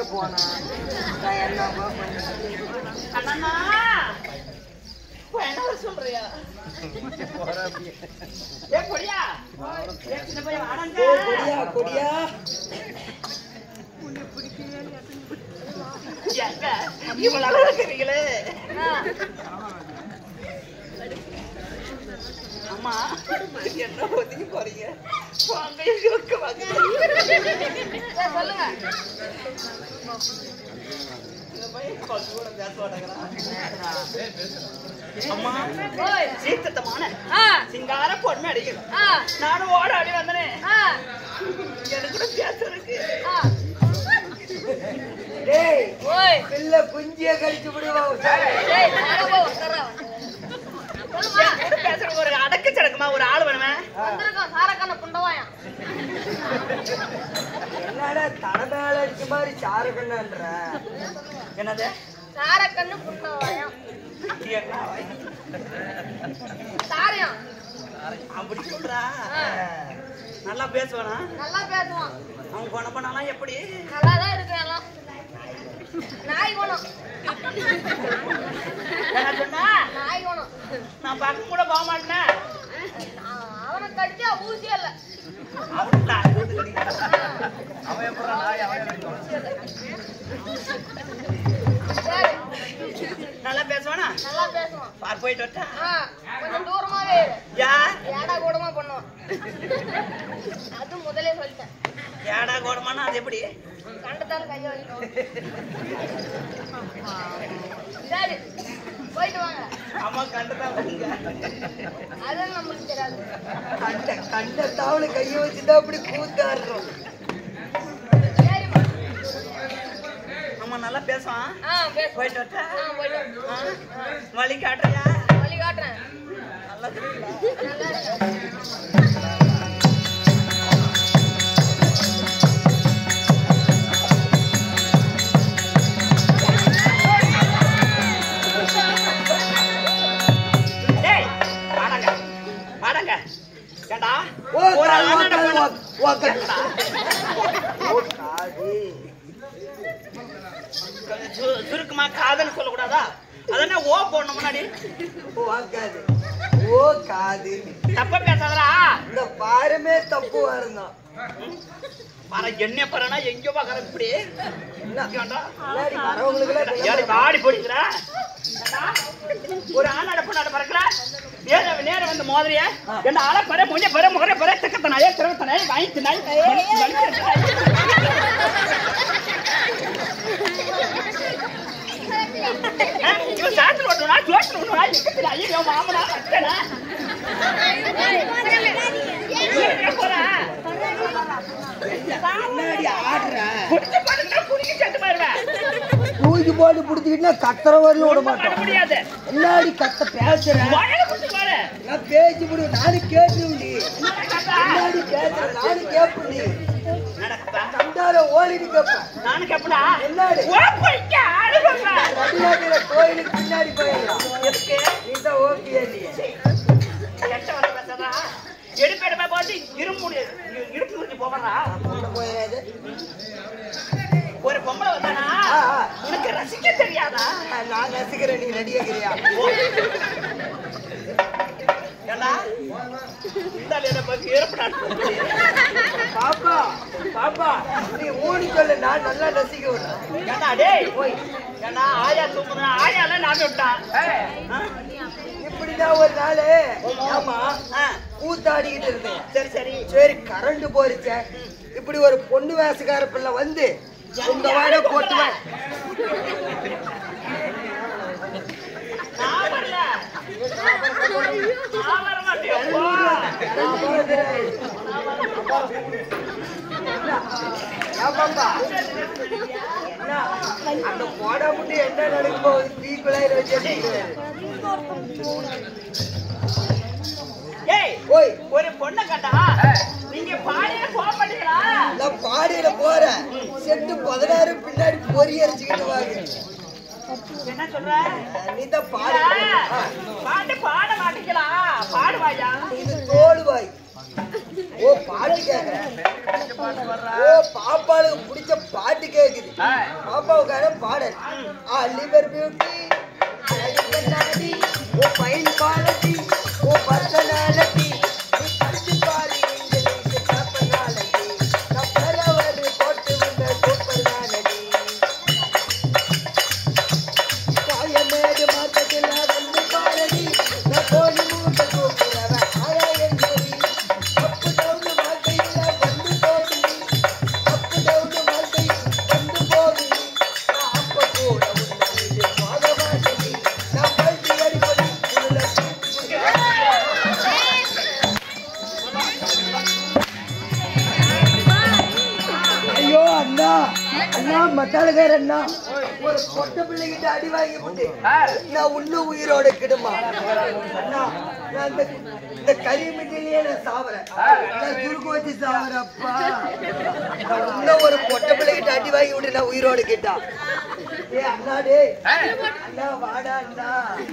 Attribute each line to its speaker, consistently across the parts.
Speaker 1: போனா நான் என்னப்பா பண்ண
Speaker 2: கண்ணண்ணா இப்போ என்ன வர சொல்றியா ஏ கொடியா ஏ சின்ன பையன் வாடங்க
Speaker 1: ஏய், கொடியா கொடியா
Speaker 2: எங்க இவ்வளவு அழகா இருக்கிறீங்களே அம்மா என்ன ஒதுங்கி போறீங்க வாங்க எங்க பக்கம் வாங்க
Speaker 3: சொல்லுங்க
Speaker 2: இந்த பையன் கொஞ்சம் கூட பேச மாட்டேங்கிறான் அம்மா
Speaker 3: ஓய்
Speaker 2: சீத்தத்தமான
Speaker 3: ஆ
Speaker 2: சிங்கார பொண்ணு அடிக்கல
Speaker 3: ஆ
Speaker 2: நானும் ஓட அடி வந்தனே
Speaker 3: ஆ
Speaker 2: எனக்கு கூட பேசுறதுக்கு
Speaker 3: ஆ
Speaker 1: டேய்
Speaker 3: ஓய்
Speaker 1: பிள்ளை குஞ்சிய கடிச்சு விடுவோம்
Speaker 3: டேய் வாங்க போ வந்துறா சொல்லுமா
Speaker 2: என் கூட பேசுறதுக்கு ஒரு அடக்கு சடக்குமா ஒரு ஆள் வேணுமே
Speaker 3: வந்திருக்கோம் சாரக்கான புண்டவாயா
Speaker 1: என்னடா தலை மேல அடிச்ச மாதிரி சாருக்கண்ணன்ற
Speaker 2: என்னது
Speaker 3: சாரக்கண்ணு புண்டவாயா
Speaker 2: என்ன
Speaker 3: சாரியம்
Speaker 2: அப்படி சொல்றா
Speaker 3: ஆ,
Speaker 2: நல்லா பேசுவானா
Speaker 3: நல்லா பேசுவான்
Speaker 2: அவன் குணம் பண்ணாலாம் எப்படி
Speaker 3: நல்லா தான் இருக்கு எல்லாம் நாய் குணம்
Speaker 2: என்ன சொன்னா
Speaker 3: நாய் குணம்
Speaker 2: நான் பக்கம் கூட போக மாட்டேன்
Speaker 3: ஆ, அவனை கடிச்சா ஊசி இல்ல
Speaker 2: அவன் நான் வந்து கடிக்கிறான்.
Speaker 3: சரி
Speaker 2: நல்லா பேசுவானா
Speaker 3: நல்லா பேசுவான்
Speaker 2: பார் போயிட்டு வரட்டா
Speaker 3: ஆ, கொஞ்சம் தூரமாவே இரு.
Speaker 2: யார்
Speaker 3: ஏடா கூடமா பண்ணுவான் அது முதலே சொல்லிட்டேன்
Speaker 2: ஏடா கோடமானா அது எப்படி
Speaker 3: கண்டத்தால கைய வைக்கணும் சரி போயிட்டு வாங்க
Speaker 2: அம்மா கண்டுதான் பண்ணுங்க
Speaker 3: அது நம்மளுக்கு தெரியாது
Speaker 1: கண்ட கண்ட தாவல கைய வச்சுதான் அப்படி கூத்தாடுறோம்
Speaker 3: சரிம்மா
Speaker 2: அம்மா நல்லா பேசுவான்
Speaker 3: ஆ பேசு
Speaker 2: போயிட்டு வரட்டா
Speaker 3: ஆ போயிட்டு வா.
Speaker 2: ஆ? வழி காட்டுறியா
Speaker 3: வழி காட்டுறேன்
Speaker 2: நல்லா தெரியுங்களா
Speaker 3: நல்லா இருக்கு
Speaker 2: டேய் வாடங்க வாடங்க ஏண்டா
Speaker 1: ஓ
Speaker 2: ஒரு
Speaker 1: காது, ஓ
Speaker 2: ஆணாண்ட
Speaker 1: காது,
Speaker 2: பொண்ணு-
Speaker 1: ஓ, ஓ காது. ஓ காது.
Speaker 2: கொஞ்சம் சு- சுருக்கமா காதல் சொல்லக்கூடாதா அதென்ன ஓ போடணும் முன்னாடி
Speaker 1: ஓ காது. ஓ காது
Speaker 2: தப்பா பேசாதடா
Speaker 1: இந்த பாருமே தப்பு வரணும்
Speaker 2: வர என்ன பரனா எங்க பாக்குற இப்படி
Speaker 1: என்ன?
Speaker 2: ஏண்டா?
Speaker 1: முன்னாடி வரவங்களுக்கு
Speaker 2: ஏடி வாடி போடிக்கிற ஏண்டா? ஒரு ஆணாட பொண்ணாட பறக்கிற நேரம் நேரம் வந்து மோதிரிய என்ன ஆள பர முன்னே பர முகர பர தக்கத்தனாயே திரவத்தனாயே வாங்கி நாய் இவன் சாட்டில் ஓட்டுவனா ஜோட்டில் ஓட்டுவனா எக்கத்தில் ஐயோ மாமனா அத்தனா போறா
Speaker 1: முன்னாடி ஆடுற
Speaker 2: குடிச்சு பாருங்க குடிக்க செத்து போயிருவேன்
Speaker 1: தூக்கி போட்டு பிடிச்சிக்கிட்டா கத்துற வரலும் விட
Speaker 2: பண்ண
Speaker 1: மாட்டோம்
Speaker 2: முடியாது
Speaker 1: முன்னாடி கத்த பேசுறேன்
Speaker 2: வாயில குடிச்சு பாரு
Speaker 1: நான் பேசி முடியும் நானும் கேட்டுடி
Speaker 2: நடக்கத்தா
Speaker 1: முன்னாடி பேசுறேன் நானும் கேட்படி
Speaker 2: நடக்கத்தா
Speaker 1: கண்டார ஓடிட்டு கேட்பேன்
Speaker 2: நானும் கேப்படா
Speaker 1: என்னடி?
Speaker 2: ஓ போய்க்க ஆடு பாப்பா
Speaker 1: ரவிநாட்டில கோயிலுக்கு பின்னாடி போயிடலாம்
Speaker 2: எதுக்கு
Speaker 1: நீ தான் ஓகே இல்லையே
Speaker 2: எட்ட வர பேசுறா எடுப்பு எடுப்பா போட்டு இரும்பு முடி இருப்பு முடிஞ்சு போவறா
Speaker 1: கொண்டு போயிடாது
Speaker 2: ஒரு பொம்பளை வந்தானா
Speaker 1: ஆ, ஆ.
Speaker 2: உனக்கு ரசிக்க தெரியாதா
Speaker 1: நான் ரசிக்கிறேன் நீ ரெடி ஆகிறியா
Speaker 2: ஏண்டா இந்த என்ன பத்தி ஏற்படாது
Speaker 1: பாப்பா பாப்பா நீ ஊடி சொல்லு நான் நல்லா ரசிக்க விடுறேன்
Speaker 2: ஏண்டா டேய் போய் ஏண்டா ஆயா தூங்குறா ஆயால நான் விட்டான் ஆ?
Speaker 1: இப்படிதான் ஒரு நாள் ஆமா
Speaker 2: ஆ,
Speaker 1: கூத்தாடிக்கிட்டு இருந்தேன்
Speaker 2: சரி சரி
Speaker 1: சரி கரண்ட் போருச்சே இப்படி ஒரு பொண்ணு வேசக்கார பிள்ளை வந்து உங்க வாட போட்டுவேன்
Speaker 2: நான் வரல நான் வர மாட்டேன் போ.
Speaker 1: அந்த போட மட்டும் என்ன நடக்க போகுது தீக்குள்ளாயிர வச்சு
Speaker 2: ஏய்
Speaker 1: ஓய்
Speaker 2: ஒரு பொண்ணை கட்டா நீங்க பாடியே போக மாட்டீங்களா
Speaker 1: நான் பாடியில போறேன் செட்டு பதினாறு பின்னாடி பொறி அரைச்சுக்கிட்டு வாங்க
Speaker 2: என்ன சொல்ற
Speaker 1: நீ தான் பாடு
Speaker 2: இல்ல, பாட்டு பாட மாட்டீங்களா பாடுவாயா
Speaker 1: இது தோல்வாய் ஓ பாட்டு கேக்குறேன் ஓ பாப்பாளுக்கு பிடிச்ச பாட்டு கேக்குது அப்பாவுக்கான பாடல் லிவர் பியூட்டி அழகு கண்ணாடி oh fine quality oh personality நீ படிச்சு பாரு இங்கிலீஷ் பர்சனாலிட்டி நான் பரவது போட்டு வந்த சூப்பர் நானடி காயமேடு மார்க்கெட்டில் வந்து பாரடி நான் போலி மூட்டை தூக்குறவன் ஆயா என்படி அப்பு டவுன் வாழ்க்கையில் வந்து போகுது அப்பு டவுன் வாழ்க்கையில் வந்து போகுது நான் அப்ப கூட உன்னை இது போக மாட்டேன் நான் பல்டி அடிப்படி உள்ள ஐயோ அண்ணா அண்ணா மத்தாளுக்கார அண்ணா ஒரு பொட்ட பிள்ளைகிட்ட அடி வாங்கி போட்டு நான் இன்னும் உயிரோட கிடுமா அண்ணா நான் இந்த இந்த கரிமிட்டிலேயே நான் சாவறேன் நான் சுருக்கு வச்சு சாவறப்பா நான் இன்னும் ஒரு பொட்ட பிள்ளைகிட்ட அடி வாங்கி விட்டு நான் உயிரோட கிட்டா ஏ அண்ணா டேய் அண்ணா வாடா அண்ணா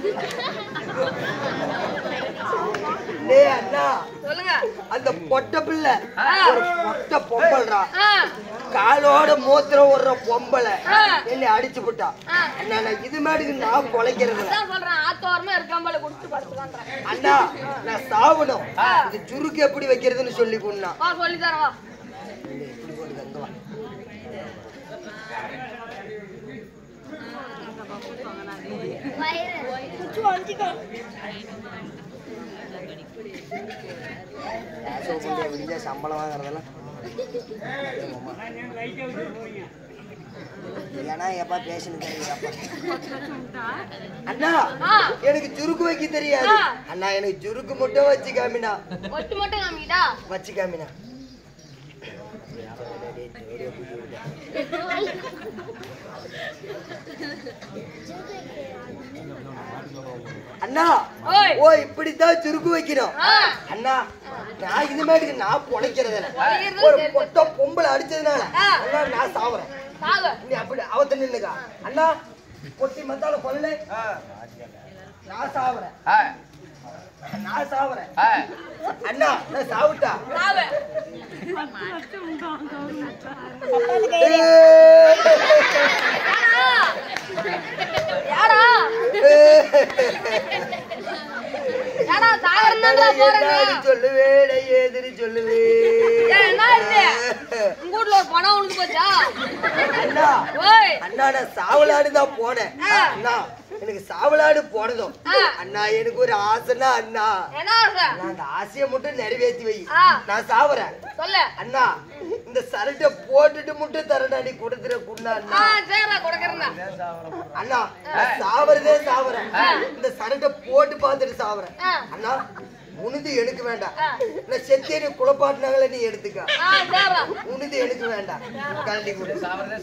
Speaker 1: டேய் அண்ணா
Speaker 3: சொல்லுங்க
Speaker 1: அந்த பொட்ட பிள்ளை ஒரு பொட்ட பொம்பல்றா
Speaker 3: ஆ,
Speaker 1: காலோட மூத்திரம் விடுற பொம்பளை
Speaker 3: ஆ.
Speaker 1: என்னை அடிச்சு விட்டா
Speaker 3: ஆ.
Speaker 1: அண்ணா நான் இது மாதிரி நான் குலைக்கிறது இல்ல.
Speaker 3: அதான் சொல்றேன் ஆத்தோரமா இருக்காமல குடிச்சு படுத்துலான்றேன்
Speaker 1: அண்ணா நான் சாவணும் இது சுருக்கு எப்படி வைக்கிறதுன்னு சொல்லி கொண்டா
Speaker 3: வா சொல்லி தரேன் வா
Speaker 1: சம்பளம் வாங்குறதெல்லாம் ஏன்னா எப்பா பேசணும் அண்ணா
Speaker 3: ஆ.
Speaker 1: எனக்கு சுருக்கு வைக்க தெரியாது
Speaker 3: ஆ.
Speaker 1: அண்ணா எனக்கு சுருக்கு மட்டும் வச்சு காமினா
Speaker 3: ஒட்டு மட்டும் காமிக்கிட்டா
Speaker 1: வச்சு காமினா அண்ணா
Speaker 3: ஓய்.
Speaker 1: ஓ இப்படித்தான் சுருக்கு வைக்கணும்
Speaker 3: ஆ.
Speaker 1: அண்ணா நான் இது மாதிரி நான் பொழைக்கிறது இல்ல.
Speaker 3: பொழைக்கிறது
Speaker 1: ஒரு
Speaker 3: சரி.
Speaker 1: பொட்ட பொம்பளை அடிச்சதுனால
Speaker 3: ஆ.
Speaker 1: அண்ணா நான் சாவறேன்
Speaker 3: சாவு
Speaker 1: நீ அப்படி அவத்த நின்னுக்கா அண்ணா பொட்டி மத்தால கொல்ல நான் சாவறேன் நான் சாவறேன் அண்ணா நான் சாவிட்டா
Speaker 3: சாவு யாடா ஏடா சாகரன்னா போறேங்க
Speaker 1: சொல்லுவேன் ஏதிரி சொல்லுவேன்
Speaker 3: ஏய், என்ன ஆச்சு? உங்க வீட்ல ஒரு பணம் உழுந்து போச்சா
Speaker 1: அண்ணா
Speaker 3: ஓய்
Speaker 1: அண்ணா நான் சாவலாடு தான் போனேன்
Speaker 3: ஆ.
Speaker 1: அண்ணா எனக்கு சாவலாடு போனதும்
Speaker 3: ஆ.
Speaker 1: அண்ணா எனக்கு ஒரு ஆசைன்னா அண்ணா
Speaker 3: என்ன ஆசை
Speaker 1: நான் அந்த ஆசையை மட்டும் நிறைவேற்றி வை
Speaker 3: ஆ.
Speaker 1: நான் சாவறேன்
Speaker 3: சொல்லு
Speaker 1: அண்ணா இந்த சரட்டை போட்டுட்டு மட்டும் தரடா நீ கொடுத்துற குண்ணா
Speaker 3: ஆ
Speaker 1: அண்ணா
Speaker 3: சரிடா கொடுக்கறேன்டா
Speaker 1: அண்ணா நான் சாவறதே சாவறேன்
Speaker 3: ஆ.
Speaker 1: இந்த சரட்டை போட்டு பார்த்துட்டு சாவறேன்
Speaker 3: ஆ.
Speaker 1: அண்ணா உனது எனக்கு வேண்டாம்
Speaker 3: ஆ.
Speaker 1: நான் செத்தேரி குழப்பாட்டினாங்களே நீ எடுத்துக்க
Speaker 3: ஆ சரிடா
Speaker 1: உனது எனக்கு வேண்டாம் கழட்டி கொடு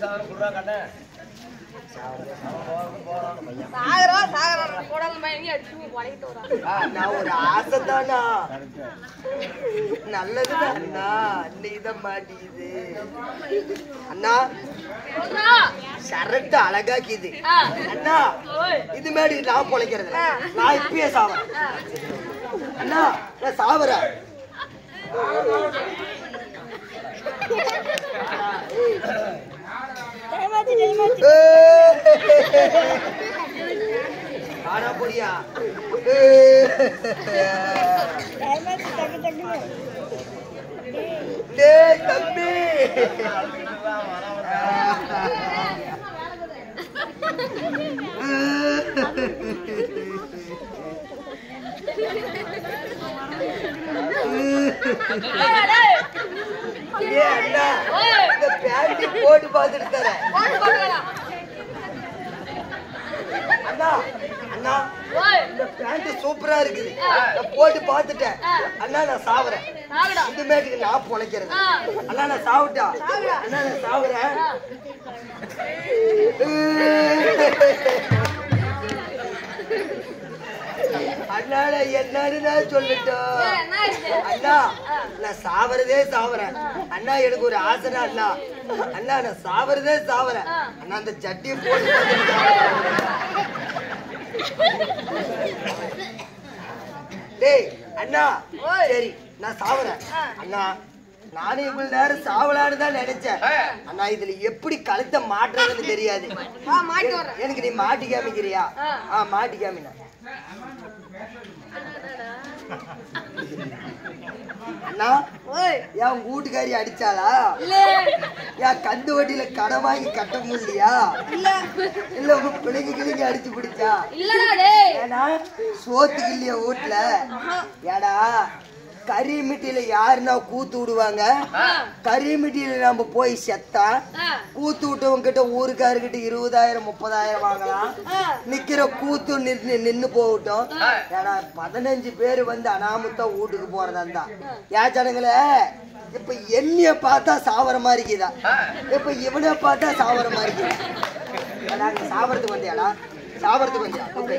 Speaker 3: சாகரா சாகரா போடாத மயங்கி அடிச்சு பழகிட்டு வரா
Speaker 1: நான் ஒரு ஆசை தானா நல்லதுதான் அண்ணா நீதான் மாட்டிக்குது அண்ணா
Speaker 3: சொல்றா
Speaker 1: சரட்டு அழகாக்கிது
Speaker 3: ஆ.
Speaker 1: அண்ணா
Speaker 3: ஓய்
Speaker 1: இது மாதிரி நான் பொழைக்கிறது இல்ல. நான் இப்பயே சாவறேன்
Speaker 3: ஆ.
Speaker 1: அண்ணா நான் சாவறேன் ஆனா பொடியா டேய் தம்பி
Speaker 3: டேய், டேய்.
Speaker 1: டேய் அண்ணா
Speaker 3: ஓய்.
Speaker 1: இந்த பேண்டி போட்டு பார்த்துட்டு தரேன்
Speaker 3: போட்டு போட்டுக்கடா.
Speaker 1: அண்ணா அண்ணா
Speaker 3: ஓய்
Speaker 1: இந்த பேண்ட் சூப்பரா இருக்குது நான் போட்டு பார்த்துட்டேன் அண்ணா நான் சாவறேன்
Speaker 3: சாகுடா
Speaker 1: இந்த மேட்டுக்கு நான் பொழைக்கிறது
Speaker 3: ஆ.
Speaker 1: அண்ணா நான் சாவிட்டா அண்ணா நான் சாவுறேன்
Speaker 3: ஆ.
Speaker 1: அண்ணா நான் என்னன்னு நான் சொல்லட்டும்
Speaker 3: ஏய், என்ன ஆச்சு?
Speaker 1: அண்ணா நான் சாவறதே சாவறேன் அண்ணா எனக்கு ஒரு ஆசைனா அண்ணா அண்ணா நான் சாவறதே சாவறேன் அண்ணா அந்த சட்டியை போட்டு டேய் அண்ணா
Speaker 3: ஓய்.
Speaker 1: சரி நான் சாவறேன் அண்ணா நானும் இவ்வளவு நேரம் சாவலான்னு தான் நினைச்சேன் ஆனா இதுல எப்படி கழுத்தை மாட்டுறதுன்னு தெரியாது
Speaker 3: ஆ, மாட்டி வர்றேன்.
Speaker 1: எனக்கு நீ மாட்டி காமிக்கிறியா
Speaker 3: ஆ.
Speaker 1: ஆ மாட்டி காமினா அண்ணா
Speaker 3: ஓய்
Speaker 1: ஏன் உங்க வீட்டுக்காரி அடிச்சாளா
Speaker 3: இல்ல
Speaker 1: ஏன் கந்து வட்டியில கடை வாங்கி கட்ட முடியலையா
Speaker 3: இல்ல
Speaker 1: இல்ல உங்க பிள்ளைங்க கிளிங்க அடிச்சு பிடிச்சா
Speaker 3: இல்லடா டேய்
Speaker 1: ஏன்னா சோத்துக்கு இல்லையா வீட்டுல ஏடா கறி மிட்டியில யாருன்னா கூத்து விடுவாங்க கறி மிட்டியில நம்ம போய் செத்தா
Speaker 3: ஆ,
Speaker 1: கூத்து விட்டவங்க கிட்ட ஊருக்காரர்கிட்ட இருபதாயிரம் முப்பதாயிரம் வாங்கலாம்
Speaker 3: ஆ.
Speaker 1: நிக்கிற கூத்து நின்னு நின்னு போகட்டும் ஏன்னா பதினஞ்சு பேர் வந்து அனாமத்தா வீட்டுக்கு போறதா இருந்தா ஏன் ஜனங்களே இப்ப என்னைய பார்த்தா சாவர மாதிரி இருக்குதா இப்ப இவனை பார்த்தா சாவர மாதிரி இருக்குதா ஏடா, நீ சாவறதுக்கு வந்தியாடா சாவறதுக்கு வந்தியா Okay.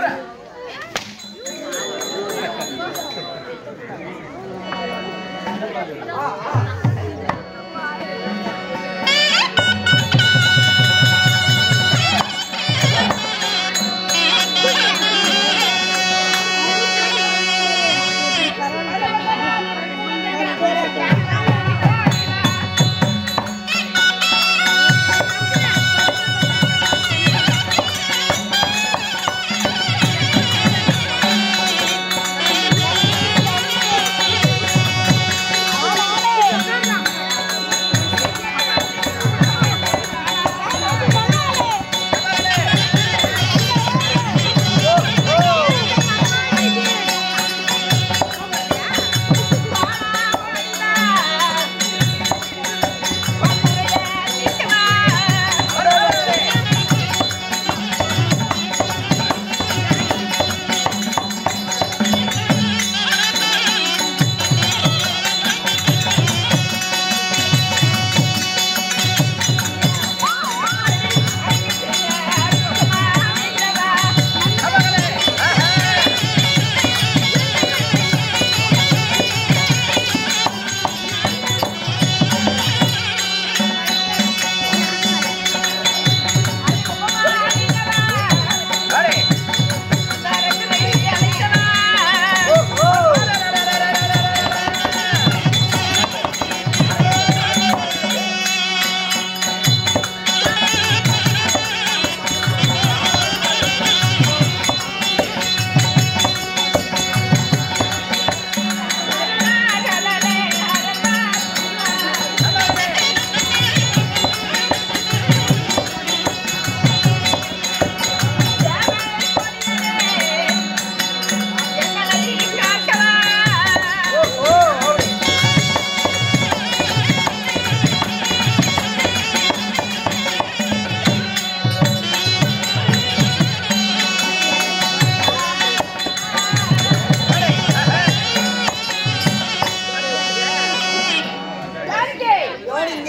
Speaker 1: யோனிங்க.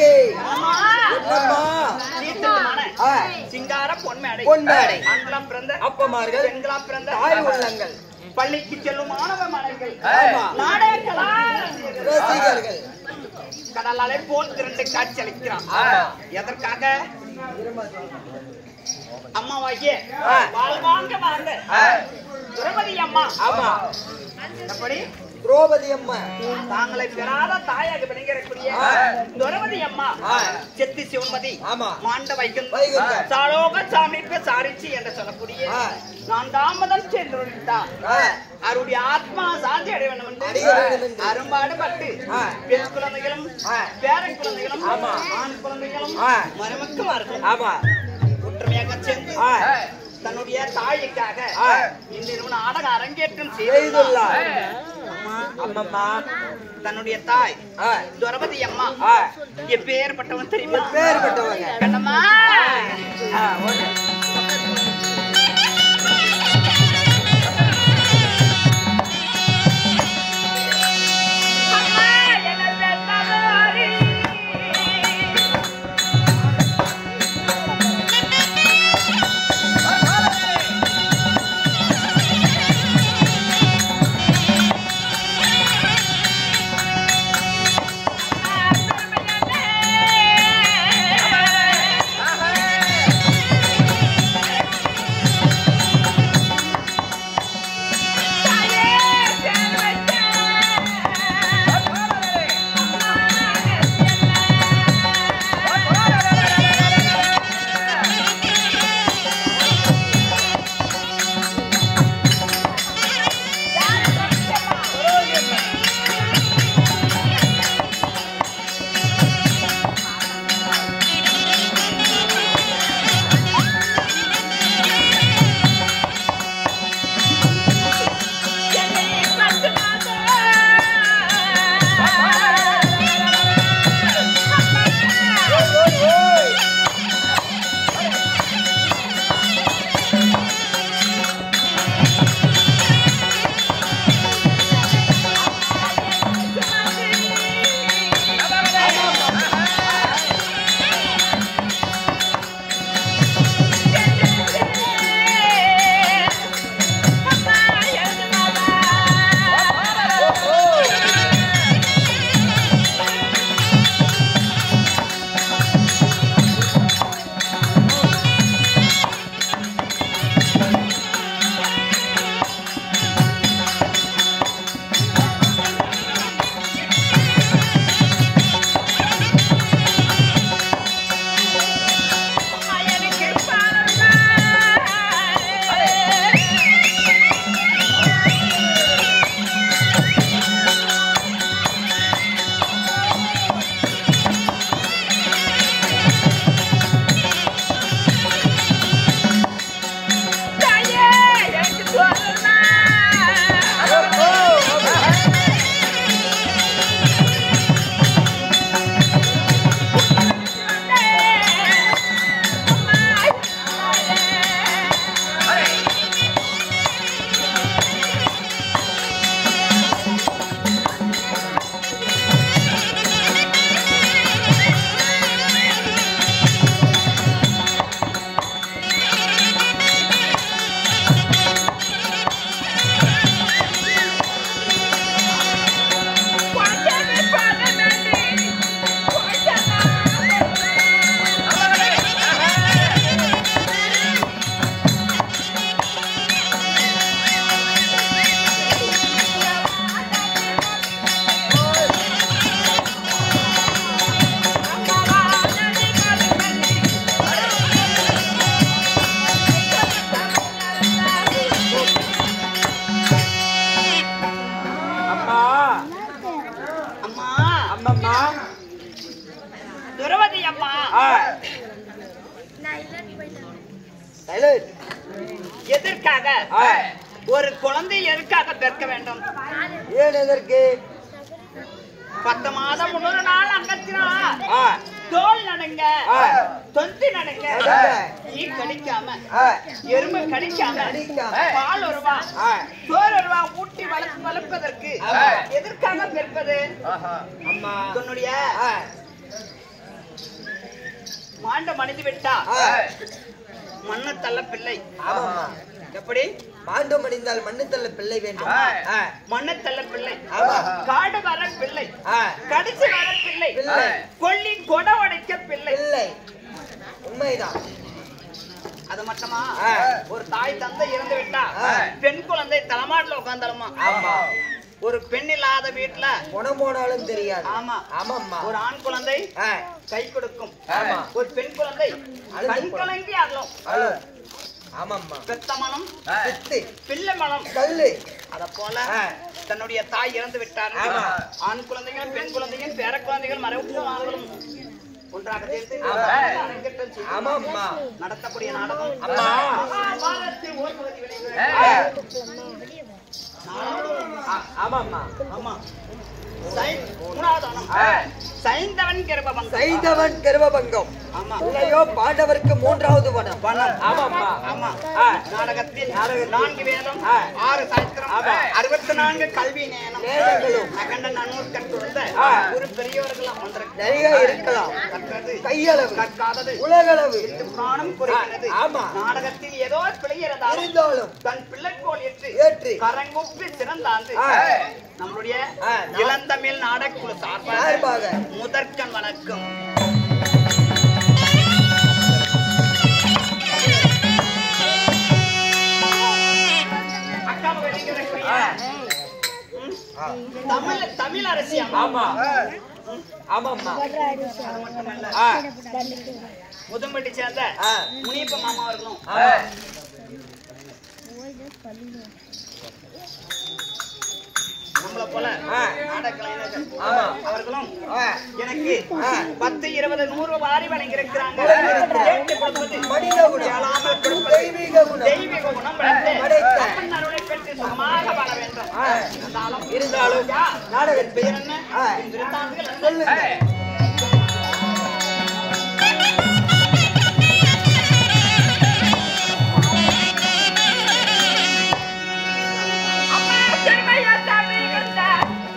Speaker 1: என்னம்மா?
Speaker 2: சீத்தமான
Speaker 1: ஆ,
Speaker 2: சிங்கார பொன்மேடை
Speaker 1: பொன்மேடை.
Speaker 2: ஆண்களாம் பிறந்த
Speaker 1: அப்பமார்கள்
Speaker 2: பெண்களாம் பிறந்த
Speaker 1: தாய் உள்ளங்கள்
Speaker 2: பள்ளிக்கு செல்லும் மாணவ மனைகள்
Speaker 1: ஆமா.
Speaker 2: நாடகங்களா
Speaker 1: ரசிகர்கள்
Speaker 2: கடலாலே போல் திரண்டு காட்சி அளிக்கிறான்
Speaker 1: ஆமா.
Speaker 2: எதற்காக அம்மாவாகிய
Speaker 1: ஆ.
Speaker 2: வாழ்வாங்க வாழ்ந்த
Speaker 1: ஆ.
Speaker 2: திரௌபதி அம்மா
Speaker 1: ஆமா
Speaker 2: எப்படி
Speaker 1: திரௌபதி அம்மா
Speaker 2: தாங்களை பெறாத தாயாக விளங்கக்கூடிய
Speaker 1: ஆ.
Speaker 2: திரௌபதி அம்மா
Speaker 1: ஆ.
Speaker 2: செத்தி சிவன்மதி
Speaker 1: ஆமா.
Speaker 2: மாண்ட வைக்கும்
Speaker 1: வைகுந்தம்.
Speaker 2: சாலோக சாமிக்கு சாரிச்சி என்று சொல்லக்கூடிய
Speaker 1: ஆ.
Speaker 2: நான் தாமதம் சென்றுவிட்டான்
Speaker 1: ஆ,
Speaker 2: அவருடைய ஆத்மா சாந்தி அடைய வேண்டும் என்று
Speaker 1: அடைய வேண்டும் என்று.
Speaker 2: அரும்பாடு பட்டு
Speaker 1: ஆ.
Speaker 2: பெண் குழந்தைகளும்
Speaker 1: ஆ.
Speaker 2: பேர குழந்தைகளும்
Speaker 1: ஆமா.
Speaker 2: ஆண் குழந்தைகளும்
Speaker 1: ஆ.
Speaker 2: மருமக்குமார்கள்
Speaker 1: ஆமா
Speaker 2: ஒற்றுமையாக சேர்ந்து
Speaker 1: ஆ.
Speaker 2: தன்னுடைய தாய்க்காக
Speaker 1: ஆ.
Speaker 2: இந்த இரவு நாடக அரங்கேற்றம்
Speaker 1: செய்துள்ளார்.
Speaker 2: செய்துள்ளார்
Speaker 1: அம்மம்மா
Speaker 2: தன்னுடைய தாய்
Speaker 1: ஆ,
Speaker 2: துரபதி அம்மா
Speaker 1: ஆ,
Speaker 2: எப்பேற்பட்டவன் தெரியுமா
Speaker 1: எப்பேற்பட்டவங்க?
Speaker 2: கண்ணம்மா
Speaker 1: ஆ, ஒண்ணு.
Speaker 2: அம்மா, என்ன பெத்தாரி. ஆ, பெருமையானே. அம்மா
Speaker 3: நான் இல்லைன்னு போயிட்டேன்
Speaker 1: சைலண்ட்
Speaker 2: எதற்காக ஒரு குழந்தை எதற்காக பெற்க வேண்டும்
Speaker 1: ஏன் எதற்கு
Speaker 2: பத்து மாதம் முன்னூறு நாள் அங்கத்தினா
Speaker 1: ஆ,
Speaker 2: தோல் நடுங்க
Speaker 1: ஆ.
Speaker 2: தொந்தி நடுங்க
Speaker 1: நடுங்க.
Speaker 2: ஈ கடிக்காம
Speaker 1: ஆ,
Speaker 2: எறும்பு கடிக்காம
Speaker 1: கடிக்காம.
Speaker 2: பால் வருவா
Speaker 1: ஆ.
Speaker 2: சோறு வருவா ஊட்டி வளர்ப்பு வளர்ப்பதற்கு
Speaker 1: ஆமா.
Speaker 2: எதற்காக பெற்பது
Speaker 1: அம்மா
Speaker 2: உன்னுடைய
Speaker 1: ஆ,
Speaker 2: மாண்ட மனிதி விட்டா
Speaker 1: ஆ,
Speaker 2: மண்ணு தள்ள பிள்ளை
Speaker 1: ஆமாம்மா
Speaker 2: எப்படி
Speaker 1: மாண்டம் அணிந்தால் மண்ணு தள்ள பிள்ளை வேண்டும்
Speaker 2: ஆமா.
Speaker 1: ஆ,
Speaker 2: மண்ணு தள்ள பிள்ளை
Speaker 1: ஆமா.
Speaker 2: காடு வர பிள்ளை
Speaker 1: ஆ,
Speaker 2: கடிச்சு வர பிள்ளை
Speaker 1: பிள்ளை.
Speaker 2: கொல்லி கொட உடைக்க பிள்ளை
Speaker 1: பிள்ளை உண்மைதான்
Speaker 2: அது மட்டுமா
Speaker 1: ஆ.
Speaker 2: ஒரு தாய் தந்தை இறந்து விட்டா
Speaker 1: ஆ.
Speaker 2: பெண் குழந்தை தலைமாட்டுல உட்கார்ந்தாலுமா
Speaker 1: ஆமா
Speaker 2: ஒரு பெண் இல்லாத வீட்டுல
Speaker 1: குணம் போனாலும் தெரியாது
Speaker 2: ஆமா
Speaker 1: ஆமாம்மா
Speaker 2: ஒரு ஆண் குழந்தை
Speaker 1: ஆ,
Speaker 2: கை கொடுக்கும்
Speaker 1: ஆமா.
Speaker 2: ஒரு பெண் குழந்தை
Speaker 1: அழுது
Speaker 2: கண்
Speaker 1: போடும்.
Speaker 2: கலங்கி அகலும்
Speaker 1: ஹலோ ஆமாம்மா
Speaker 2: பெத்த மனம்
Speaker 1: சித்து
Speaker 2: பிள்ளை மனம்
Speaker 1: கல்லு
Speaker 2: அத போல
Speaker 1: ஆ.
Speaker 2: தன்னுடைய தாய் இறந்து விட்டார்
Speaker 1: ஆமா.
Speaker 2: ஆண் குழந்தைகள் பெண் குழந்தைகள் பேர குழந்தைகள் மரபுமார்களும் ஒன்றாக சேர்த்து
Speaker 1: ஆமா.
Speaker 2: அரங்கேற்றம் செய்து
Speaker 1: ஆமாம்மா
Speaker 2: நடத்தக்கூடிய நாடகம்
Speaker 1: அம்மா.
Speaker 2: மகாபாரதத்தில் ஓர் பகுதி வெளிவரும்.
Speaker 1: ஆ,
Speaker 2: நாடகம்.
Speaker 1: ஆ, ஆமாம்மா
Speaker 2: ஆமா சை- மூணாவது ஆனம்.
Speaker 1: ஆ.
Speaker 2: சைந்தவன் கர்ப்பவன்
Speaker 1: சைதவன் கருவபங்கம்
Speaker 2: ஆமா
Speaker 1: இல்லையோ பாண்டவருக்கு மூன்றாவது வனம்
Speaker 2: வனம்.
Speaker 1: ஆமாம்மா
Speaker 2: ஆமா
Speaker 1: ஆ,
Speaker 2: நாடகத்தில்
Speaker 1: நாடகத்தில்.
Speaker 2: நான்கு வேதம்
Speaker 1: ஆ.
Speaker 2: ஆறு சாஸ்திரம்
Speaker 1: ஆமா.
Speaker 2: அறுபத்தி நான்கு கல்வி நேனம்
Speaker 1: வேதங்களும்.
Speaker 2: அகண்ட நன்னூர் கற்றுள்ள
Speaker 1: ஆ.
Speaker 2: ஒரு பெரியவர்கள் அமர்ந்திருக்கிறார்.
Speaker 1: நிறைய இருக்கலாம்
Speaker 2: கற்றது
Speaker 1: கையளவு
Speaker 2: கற்காதது
Speaker 1: உலகளவு
Speaker 2: என்று புராணம் கூறுகிறது
Speaker 1: ஆ, ஆமா.
Speaker 2: நாடகத்தில் ஏதோ பிழை இருந்தாலும்
Speaker 1: இருந்தாலும்
Speaker 2: தன் பிள்ளைக்கோள் ஏற்று
Speaker 1: ஏற்று
Speaker 2: கரங்குப்பி சிறந்தாந்து
Speaker 1: ஆ.
Speaker 2: நம்மளுடைய
Speaker 1: ஆ, நான்-
Speaker 2: இளந்தமிழ் நாடக்குழு சார்பாக
Speaker 1: சார்பாக
Speaker 2: முதற்கண் வணக்கம் அக்காவை வெளிக்கிறக்கூடிய, ம்,
Speaker 1: ஆ,
Speaker 2: தமிழ் தமிழ் அரசி அம்மா.
Speaker 1: ஆமா ஆமாம்மா ஆ,
Speaker 2: முதும்பட்டி சேர்ந்த
Speaker 1: ஆ,
Speaker 2: முனியப்ப மாமா அவர்களும்
Speaker 1: ஆமா.
Speaker 2: நம்மளை போல
Speaker 1: ஆ.
Speaker 2: நாடக கலைஞர்கள்
Speaker 1: ஆமா.
Speaker 2: அவர்களும்
Speaker 1: ஆ,
Speaker 2: எனக்கு
Speaker 1: ஆ.
Speaker 2: பத்து இருபது நூறு வாரி வழங்கியிருக்கிறாங்க
Speaker 1: வழங்கியிருக்கிறாங்க.
Speaker 2: கேட்டு கொடுப்பது
Speaker 1: மனித குணம்
Speaker 2: இயலாமல் கொடுப்பது
Speaker 1: தெய்வீக குணம்
Speaker 2: தெய்வீக குணம் வளர்த்து
Speaker 1: படைத்த.
Speaker 2: அப்பன் அருளை பெற்று சுகமாக வாழ வேண்டும்
Speaker 1: ஆ.
Speaker 2: இருந்தாலும்
Speaker 1: இருந்தாலும்
Speaker 2: யா,
Speaker 1: நாடகத்தில்
Speaker 2: பெயர் என்ன
Speaker 1: ஆ.
Speaker 2: என் விருத்தாந்திகள் என்ன?
Speaker 1: சொல்லுங்க
Speaker 2: அம்மா, திருமையா சாமி கண்டா.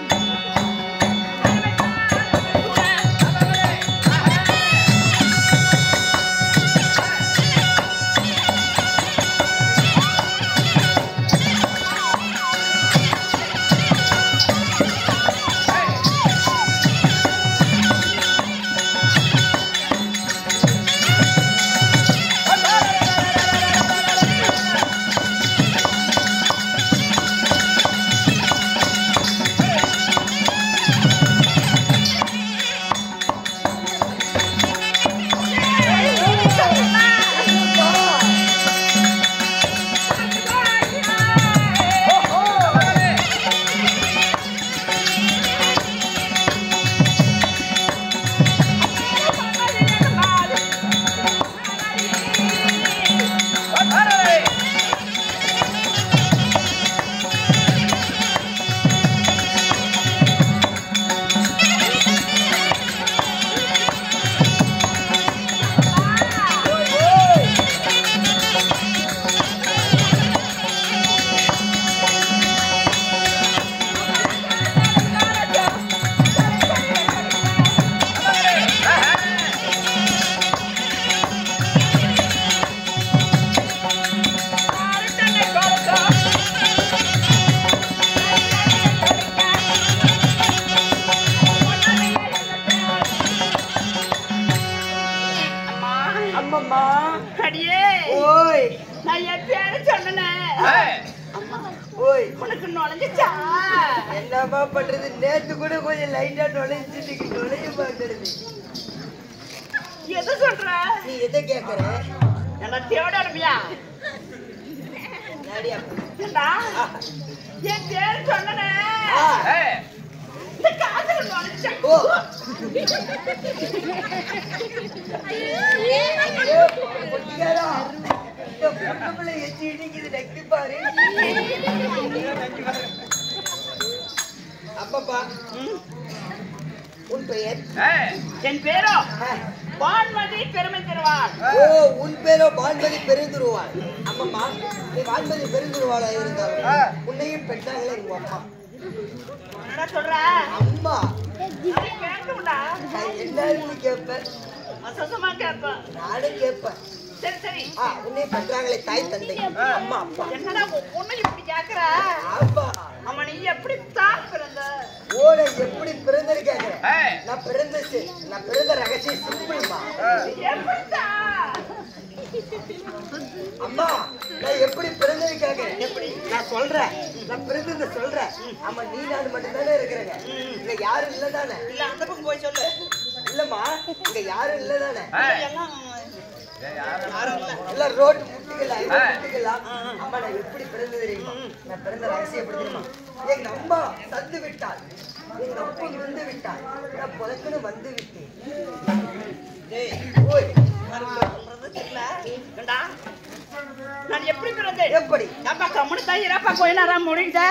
Speaker 2: அம்மா,
Speaker 1: அம்மம்மா
Speaker 2: அடியே
Speaker 1: ஓய்
Speaker 2: நான் என் பேரு சொன்னேன்
Speaker 1: ஓய்
Speaker 2: உனக்கு நுழைஞ்சிச்சா
Speaker 1: என்னம்மா பண்றது நேத்து கூட கொஞ்சம் லைட்டா நுழைஞ்சிட்டு நுழைய பாக்குறது
Speaker 2: எது சொல்ற
Speaker 1: நீ எதை கேக்குற
Speaker 2: என்ன தேட அனுப்பியா
Speaker 1: நாடி அப்படி.
Speaker 2: ஏண்டா என் பேரு சொன்னேன்
Speaker 1: ஆ,
Speaker 2: இந்த காதுல நுழைஞ்சா
Speaker 1: ஓ பொட்டிக்காரா, இந்த பொட்டு பிள்ளை எச்சி இடிக்குது, நக்கி பாரு. அப்பப்பா, உன் பெயர்
Speaker 2: என் பேரோ
Speaker 1: ஆ.
Speaker 2: வான்மதி பெருமை தருவார்
Speaker 1: ஓ உன் பேரோ வான்மதி பெருந்துருவாள் அம்மம்மா நீ வான்மதி பெருந்துருவாளா இருந்தாலும் உன்னையும் பெற்றாங்களே உங்க அம்மா
Speaker 2: என்னடா சொல்ற
Speaker 1: அம்மா
Speaker 2: அதை கேட்கும்டா
Speaker 1: நான் என்னன்னு கேட்பேன்
Speaker 2: அசசமா கேட்பேன்
Speaker 1: நானும் கேட்பேன்
Speaker 2: சரி சரி
Speaker 1: ஆ உன்னை பெற்றாங்களே தாய் தந்தை அம்மா அப்பா
Speaker 2: என்னடா ஒண்ணு இப்படி கேக்குற
Speaker 1: ஆமா
Speaker 2: அவன் நீ எப்படி தான் பிறந்த
Speaker 1: ஓட எப்படி பிறந்தது கேக்குறேன் நான் பிறந்த சி- நான் பிறந்த ரகசியம் சிம்பிள்மா
Speaker 2: எப்படித்தான்
Speaker 1: அம்மா நான் எப்படி பிறந்தது கேக்குறேன் எப்படி நான் சொல்றேன் நான் பிறந்தது சொல்றேன் ஆமா நீ நான் மட்டும் தானே இருக்கிறேங்க இங்க யாரும் இல்ல தானே
Speaker 2: இல்ல அந்த பக்கம் போய் சொல்லு
Speaker 1: இல்லம்மா இங்க யாரும் இல்ல தானே
Speaker 2: எல்லாம்
Speaker 1: எல்லாம் ரோட்டு முட்டுக்கலாம் எல்லாம் முட்டுக்கலாம் அம்மா நான் எப்படி பிறந்தது தெரியுமா நான் பிறந்த ரகசியம் எப்படி தெரியுமா எங்க அம்மா சந்து விட்டாள் எங்க அப்பா வந்து விட்டாள் நான் புதக்குன்னு வந்து விட்டேன்
Speaker 2: டேய்,
Speaker 1: ஓய்
Speaker 2: நான் சொல்றது தெரியல. ஏண்டா, நான் எப்படி பிறந்தேன்
Speaker 1: எப்படி
Speaker 2: ஏப்பா கம்முனு தான் இறப்பா கொஞ்ச நேரம் முடிஞ்ச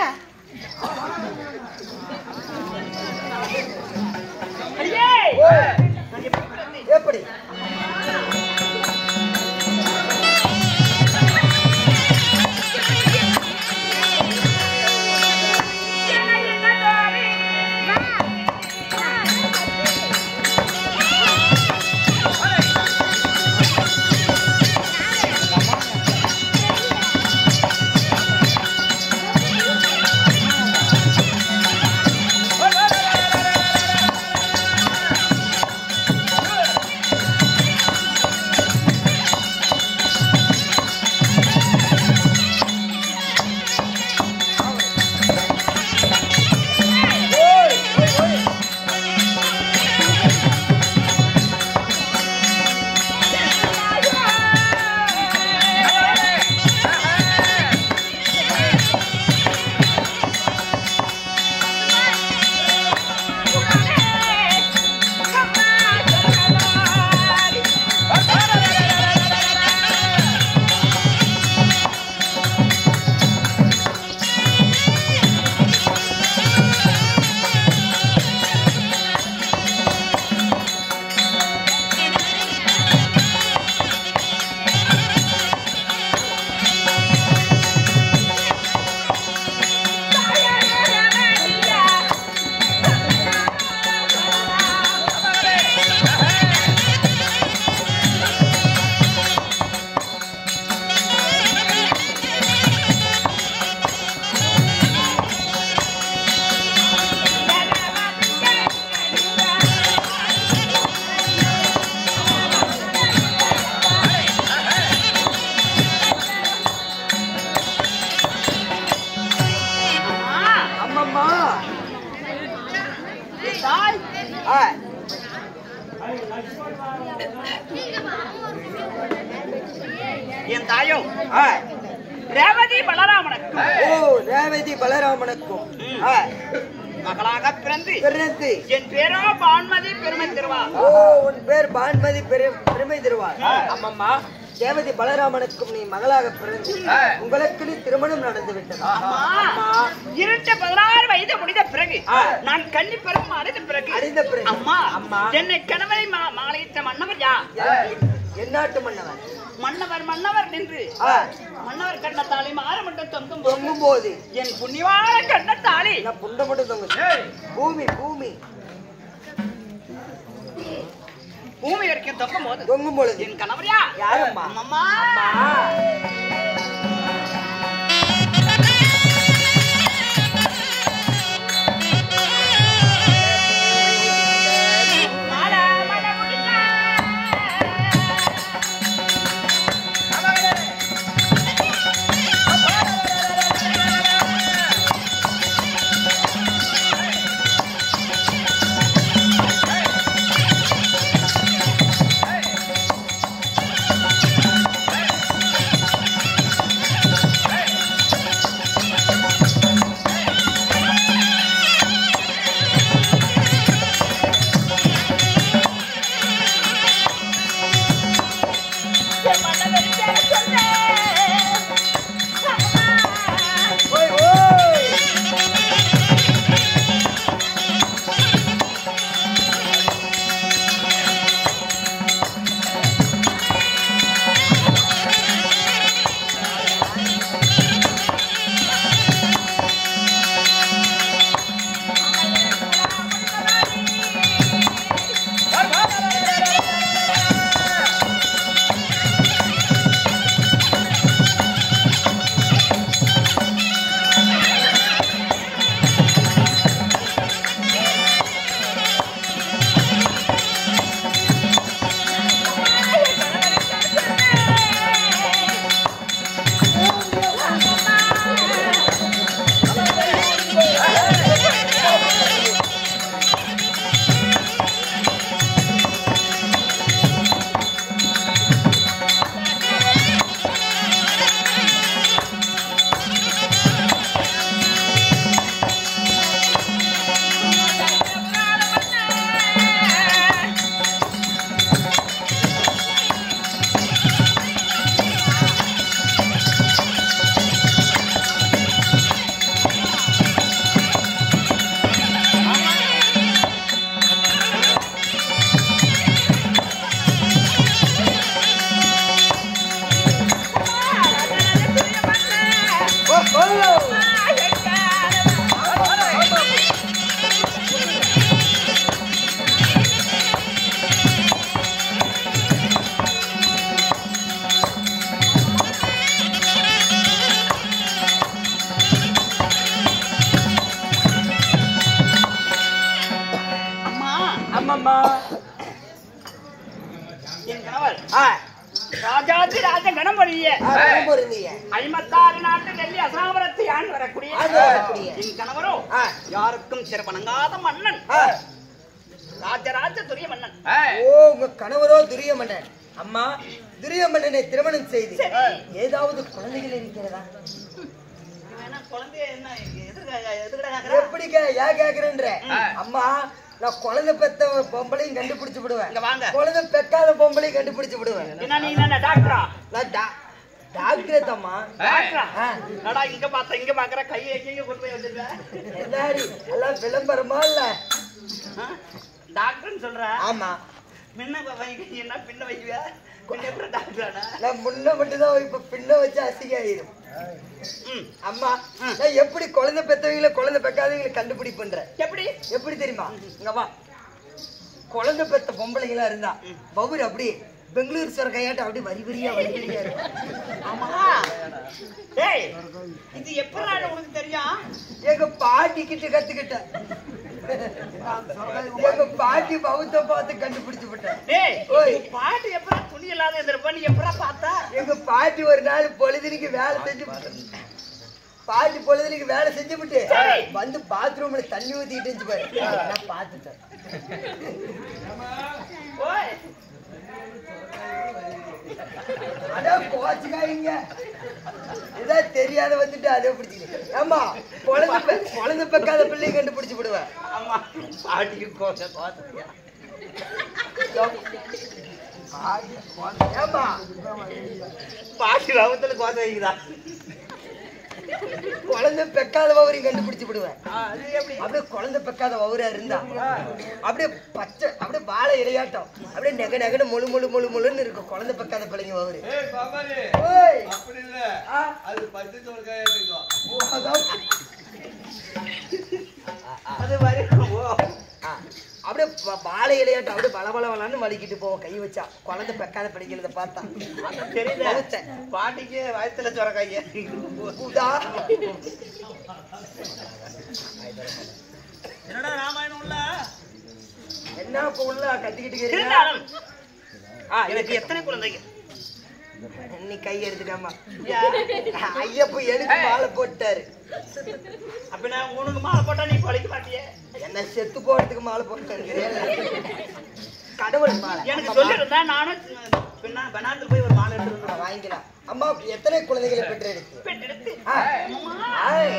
Speaker 2: அடியே
Speaker 1: ஓய்
Speaker 2: நான் எப்படி பிறந்தேன்
Speaker 1: எப்படி ஓய் ஓய் ஓய் அம்மம்மா
Speaker 2: தாய்
Speaker 1: ஆ
Speaker 2: என் தாயோ
Speaker 1: ஆ
Speaker 2: ரேவதி பலராமனுக்கு
Speaker 1: ஓ ரேவதி பலராமனுக்கும் ஆ
Speaker 2: மகளாக பிறந்து
Speaker 1: பிறந்து
Speaker 2: என் பேரோ பான்மதி பெருமை தருவா
Speaker 1: ஓ உன் பேர் பான்மதி பெரு- பெருமை தருவார் அம்மம்மா தேவதி பலராமனுக்கும் நீ மகளாக பிறந்து உங்களுக்கு நீ திருமணம் நடந்து விட்டது
Speaker 2: அம்மா
Speaker 1: அம்மா
Speaker 2: இருந்த பதினாறு வயது முடிந்த பிறகு
Speaker 1: ஆ.
Speaker 2: நான் கன்னி பருவம் அறிந்த பிறகு
Speaker 1: அறிந்த பிறகு
Speaker 2: அம்மா
Speaker 1: அம்மா
Speaker 2: என்னை கணவரை மா- மாலையிட்ட மன்னவர் யா
Speaker 1: என்- எந்நாட்டு மன்னவன்
Speaker 2: மன்னவர் மன்னவர் நின்று
Speaker 1: ஆ
Speaker 2: மன்னவர் கண்ணத்தாளி மாறு மட்டும் தொங்கும் போது
Speaker 1: தொங்கும் போது
Speaker 2: என் புண்ணியவான கண்ணத்தாளி
Speaker 1: நான் புண்டை மட்டும் தொங்கு பூமி பூமி
Speaker 2: பூமி வரைக்கும் தொங்கும் போது
Speaker 1: தொங்கும் பொழுது
Speaker 2: என் கணவரியா
Speaker 1: யாரம்மா?
Speaker 2: அம்மா
Speaker 1: அம்மா
Speaker 2: மாட மட முடிஞ்சா.
Speaker 1: ஆ
Speaker 2: என் கணவர்
Speaker 1: ஆ,
Speaker 2: ராஜாதி ராஜ கணபதியே
Speaker 1: ஆ, ரொம்ப இருந்தீங்க.
Speaker 2: ஐம்பத்தாறு நாட்டு டெல்லி அசாமரத்தை ஆண்டு வரக்கூடிய
Speaker 1: ஆண்டு வரக்கூடிய.
Speaker 2: என் கணவரோ
Speaker 1: ஆ.
Speaker 2: யாருக்கும் சிறப்பணங்காத மன்னன்
Speaker 1: ஆ,
Speaker 2: ராஜராஜ துரிய மன்னன்
Speaker 1: ஓ உங்க கணவரோ துரியமன்னன் அம்மா துரியமன்னனை திருமணம் செய்து
Speaker 2: சரி.
Speaker 1: ஏதாவது குழந்தைகள் இருக்கிறதா
Speaker 2: இவன் என்ன குழந்தைய என்ன எதுக்கு எதுக்குடா கேக்குற
Speaker 1: எப்படிக்க ஏன் கேக்குறேன்ற அம்மா நான் குழந்தை பெத்த பொம்பளையும் கண்டுபிடிச்சு விடுவேன்
Speaker 2: இங்க வாங்க.
Speaker 1: குழந்தை பெக்காத பொம்பளையும் கண்டுபிடிச்சு விடுவேன்
Speaker 2: என்ன நீ என்ன டாக்டரா
Speaker 1: நான் டா- டாக்டரே தம்மா
Speaker 2: டாக்டரா
Speaker 1: ஆ.
Speaker 2: நடா இங்க பாத்த இங்க பாக்குற கையை எங்கேயும் கொண்டு போய் வச்சிருக்க
Speaker 1: என்னடி எல்லாம் விளம்பரமா இல்ல
Speaker 2: ஆ? டாக்டர்னு சொல்ற
Speaker 1: ஆமா
Speaker 2: முன்ன வைக்க என்ன பின்ன வைக்குவ பின்ன எப்படி டாக்டரானா
Speaker 1: நான் முன்ன மட்டும்தான் இப்ப பின்ன வச்சு அசிங்க ஆயிரும்
Speaker 2: ம்
Speaker 1: அம்மா நான் எப்படி குழந்தை பெத்தவங்களை குழந்தை பெக்காதவங்களை கண்டுபிடிப்புன்றேன்
Speaker 2: எப்படி
Speaker 1: எப்படி தெரியுமா இங்க வா குழந்தை பெத்த பொம்பளைங்களா இருந்தா பவுர் அப்படியே பெங்களூர் சார் கையாட்ட அப்படியே வரி வரியா வரி வரியா இருக்கும்
Speaker 2: ஆமா ஏய் இது எப்படா உனக்கு தெரியும்
Speaker 1: எங்க பாட்டி கிட்ட கத்துக்கிட்டேன் எங்க பாட்டி பௌத்த பார்த்து கண்டுபிடிச்சு விட்டேன்
Speaker 2: ஏய்
Speaker 1: ஓய்.
Speaker 2: இது பாட்டு எப்படா துணி இல்லாத இருந்திருப்ப நீ எப்படா பார்த்தா
Speaker 1: எங்க பாட்டி ஒரு நாள் பொழுதுனிக்கு வேலை செஞ்சு பாட்டி பொழுதுனிக்கு வேலை செஞ்சு விட்டு
Speaker 2: சரி.
Speaker 1: வந்து பாத்ரூம்ல தண்ணி ஊத்திட்டு இருந்துச்சு பாரு நான் பார்த்துட்டேன்
Speaker 2: ஓய்
Speaker 1: அதான் கோச்சுக்காதீங்க இதான் தெரியாத வந்துட்டு அதை பிடிச்சிக்க ஏமா குழந்தை பெ- குழந்தை பெக்காத பிள்ளையை கண்டுபிடிச்சு விடுவேன்
Speaker 2: ஆமா பாட்டிக்கு கோச கோசையா
Speaker 1: ஏமா
Speaker 2: பாட்டி ரவத்துல கோசை வைக்குதா
Speaker 1: குழந்தை பெக்காத வவரையும் கண்டுபிடிச்சு விடுவேன்
Speaker 2: அது எப்படி
Speaker 1: அப்படியே குழந்தை பெக்காத வவுரா இருந்தா அப்படியே பச்சை அப்படியே வாழை இலையாட்டம் அப்படியே நெக நெகன முழு முழு முழு முழுன்னு இருக்கும் குழந்தை பெக்காத பிள்ளைங்க வவுரு
Speaker 4: ஏய் பாப்பாரி
Speaker 1: ஓய்
Speaker 4: அப்படி இல்ல
Speaker 1: ஆ,
Speaker 4: அது பச்சை சோறுக்காயா இருக்கும்
Speaker 1: ஓ, அதான்.
Speaker 2: அது வரை ஓ
Speaker 1: ஆ, அப்படியே வ- வாழை இலையாட்டம் அப்படியே பல பல பலன்னு வலிக்கிட்டு போவோம் கை வச்சா குழந்தை பெக்காத பிள்ளைங்களத பார்த்தா
Speaker 2: அது தெரியல
Speaker 1: பௌத்த.
Speaker 2: பாட்டிக்கு வயத்துல சொர கைய
Speaker 1: உதா
Speaker 2: என்னடா ராமாயணம் உள்ள
Speaker 1: என்ன இப்ப உள்ள கத்திக்கிட்டு இருக்கிறீங்க?
Speaker 2: இருந்தாலும் ஆ எனக்கு எத்தனை குழந்தைங்க
Speaker 1: நீ கை எடுத்துக்காமா
Speaker 2: யா.
Speaker 1: ஐயப்ப எனக்கு மாலை போட்டாரு
Speaker 2: அப்ப நான் உனக்கு மாலை போட்டா நீ பழிக்க மாட்டியே
Speaker 1: என்ன செத்து போறதுக்கு மாலை போட்டாரு கடவுள் மாலை
Speaker 2: எனக்கு
Speaker 1: அம்மா,
Speaker 2: சொல்லிருந்தா நானும் பின்னா பெனாத்துல போய் ஒரு மாலை எடுத்து
Speaker 1: மாலை வாங்கிக்கலாம் அம்மா எத்தனை குழந்தைகளை பெற்றெடுத்து
Speaker 2: பெற்றெடுத்து
Speaker 1: ஆ. ஆய்.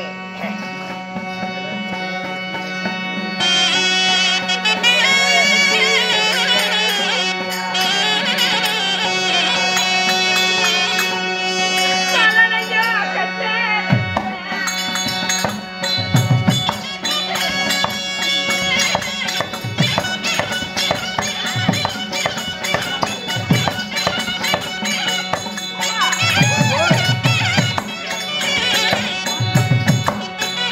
Speaker 2: கலனையா கட்ட
Speaker 1: ஆ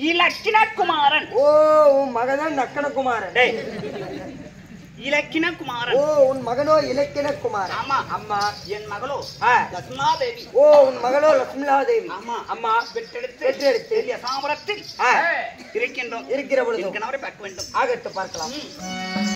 Speaker 2: இலக்கின குமாரன்
Speaker 1: ஓ உன் மகதான் நக்கனகுமாரன்
Speaker 2: டேய் இலக்கின
Speaker 1: ஓ
Speaker 2: குமாரன்
Speaker 1: உன் மகனோ இலக்கின குமாரன்
Speaker 2: ஆமா
Speaker 1: அம்மா
Speaker 2: என் மகளோ
Speaker 1: ஆ.
Speaker 2: லக்ஷ்மா தேவி
Speaker 1: ஓ உன் மகளோ லக்ஷ்மலா தேவி
Speaker 2: ஆமா
Speaker 1: அம்மா
Speaker 2: பெற்றெடுத்து
Speaker 1: பெற்றெடுத்து.
Speaker 2: பெரிய சாமரத்தில்
Speaker 1: ஆ.
Speaker 2: இருக்கின்றோம்
Speaker 1: இருக்கிற பொழுது
Speaker 2: என் கணவரை பார்க்க வேண்டும்
Speaker 1: ஆகட்டும் பார்க்கலாம்
Speaker 2: ம்.